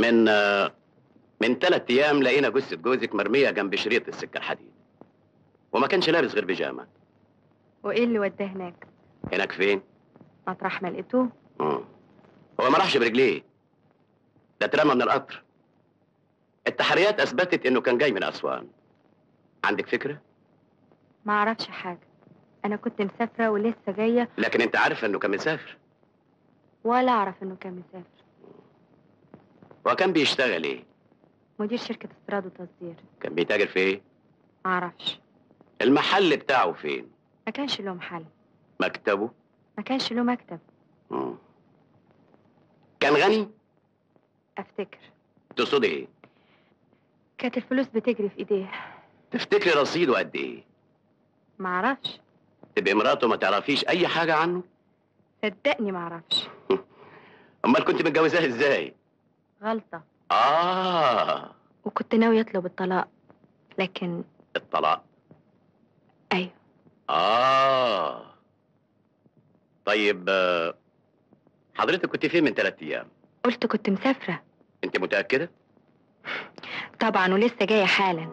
من آه، من ثلاث ايام لقينا جثه جوزك مرميه جنب شريط السكه الحديد وما كانش لابس غير بيجامه وايه اللي وداه هناك هناك فين مطرح ما لقيتوه مم. هو ما راحش برجليه ده اترمى من القطر التحريات اثبتت انه كان جاي من اسوان عندك فكره ما اعرفش حاجه انا كنت مسافره ولسه جايه لكن انت عارف انه كان مسافر ولا اعرف انه كان مسافر هو كان بيشتغل ايه مدير شركه استيراد وتصدير كان بيتاجر في ايه ما اعرفش المحل بتاعه فين ما كانش له محل مكتبه ما كانش له مكتب مم. كان غني افتكر تقصدي ايه كانت الفلوس بتجري في ايديه تفتكري رصيده قد ايه ما اعرفش تبقي مراته ما تعرفيش اي حاجه عنه صدقني ما اعرفش امال كنت متجوزاه ازاي غلطه اه وكنت ناوي اطلب الطلاق لكن الطلاق ايوه اه طيب آه، حضرتك كنت فين من ثلاث ايام قلت كنت مسافره انت متاكده طبعا ولسه جايه حالا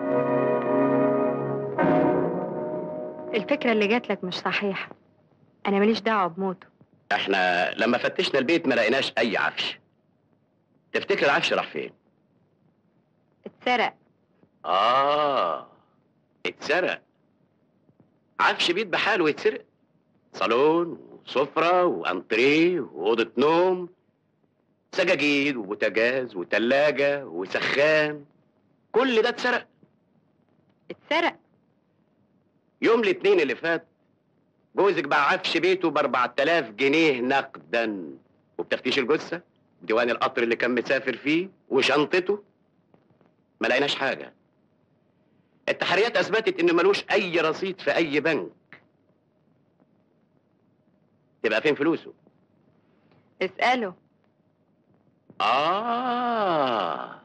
الفكره اللي جات لك مش صحيحه انا ماليش دعوه بموته احنا لما فتشنا البيت ما لقيناش اي عفش تفتكر العفش راح فين اتسرق اه اتسرق عفش بيت بحاله يتسرق صالون وسفرة وانتريه وأوضة نوم سجاجيد وبوتاجاز وتلاجة وسخان كل ده اتسرق اتسرق يوم الاثنين اللي فات جوزك باع عفش بيته ب 4000 جنيه نقدا وبتفتيش الجثة ديوان القطر اللي كان مسافر فيه وشنطته ما لقيناش حاجة التحريات أثبتت إنه ملوش أي رصيد في أي بنك تبقى فين فلوسه؟ اساله آه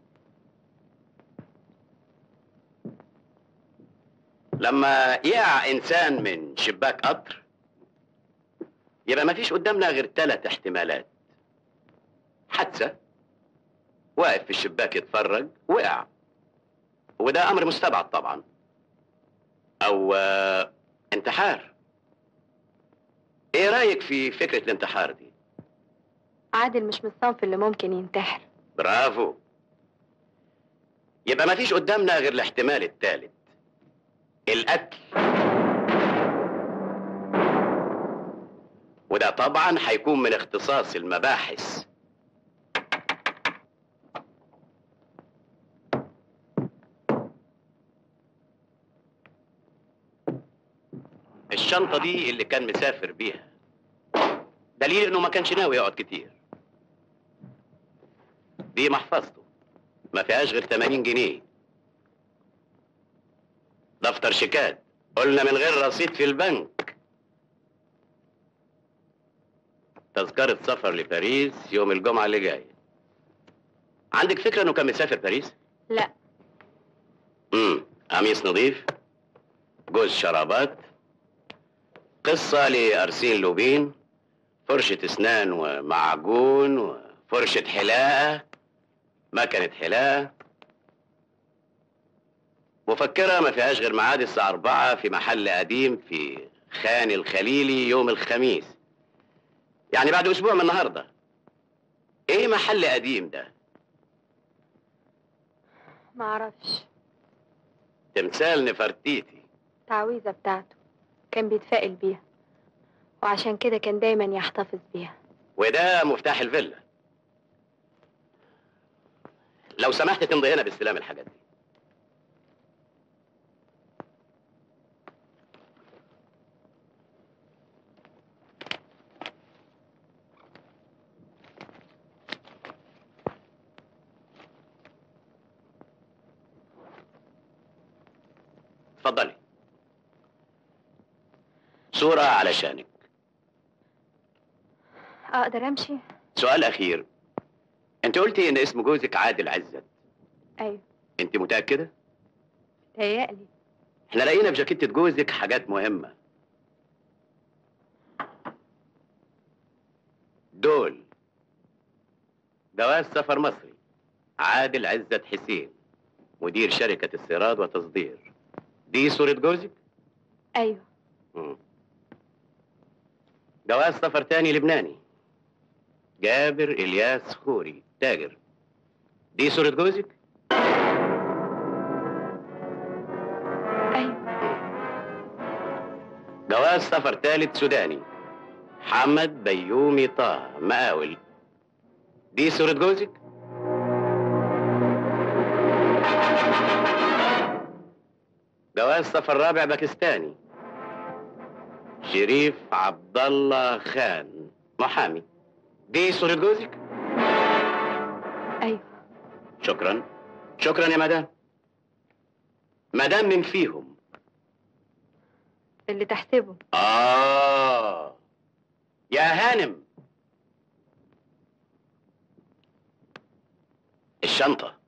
لما يقع إنسان من شباك قطر يبقى ما فيش قدامنا غير ثلاث احتمالات حادثة واقف في الشباك يتفرج وقع وده أمر مستبعد طبعا أو آه، انتحار إيه رأيك في فكرة الانتحار دي؟ عادل مش من الصنف اللي ممكن ينتحر برافو يبقى ما فيش قدامنا غير الاحتمال الثالث القتل وده طبعا هيكون من اختصاص المباحث الشنطة دي اللي كان مسافر بيها دليل انه ما كانش ناوي يقعد كتير دي محفظته ما فيهاش غير 80 جنيه دفتر شيكات قلنا من غير رصيد في البنك تذكرة سفر لباريس يوم الجمعة اللي جاية عندك فكرة انه كان مسافر باريس؟ لا امم قميص نظيف جوز شرابات قصة لأرسين لوبين فرشة اسنان ومعجون وفرشة حلاقة مكنة حلاقة مفكرة ما فيهاش غير ميعاد الساعة أربعة في محل قديم في خان الخليلي يوم الخميس يعني بعد أسبوع من النهاردة إيه محل قديم ده؟ ما اعرفش تمثال نفرتيتي التعويذه بتاعته كان بيتفائل بيها وعشان كده كان دايما يحتفظ بيها وده مفتاح الفيلا لو سمحت تمضي هنا باستلام الحاجات دي اتفضلي صورة علشانك اقدر امشي سؤال أخير أنت قلتي إن اسم جوزك عادل عزت ايوه أنت متأكدة؟ تهيألي إحنا لقينا في جاكيتة جوزك حاجات مهمة دول جواز سفر مصري عادل عزت حسين مدير شركة استيراد وتصدير دي صورة جوزك؟ ايوه مم. جواز سفر تاني لبناني جابر إلياس خوري تاجر دي صورة جوزك؟ ايوه جواز سفر ثالث سوداني حمد بيومي طه مقاول دي صورة جوزك؟ جواز سفر رابع باكستاني شريف عبد الله خان محامي دي صورة جوزك؟ ايوه شكرا شكرا يا مدام مدام من فيهم اللي تحسبه آه يا هانم الشنطة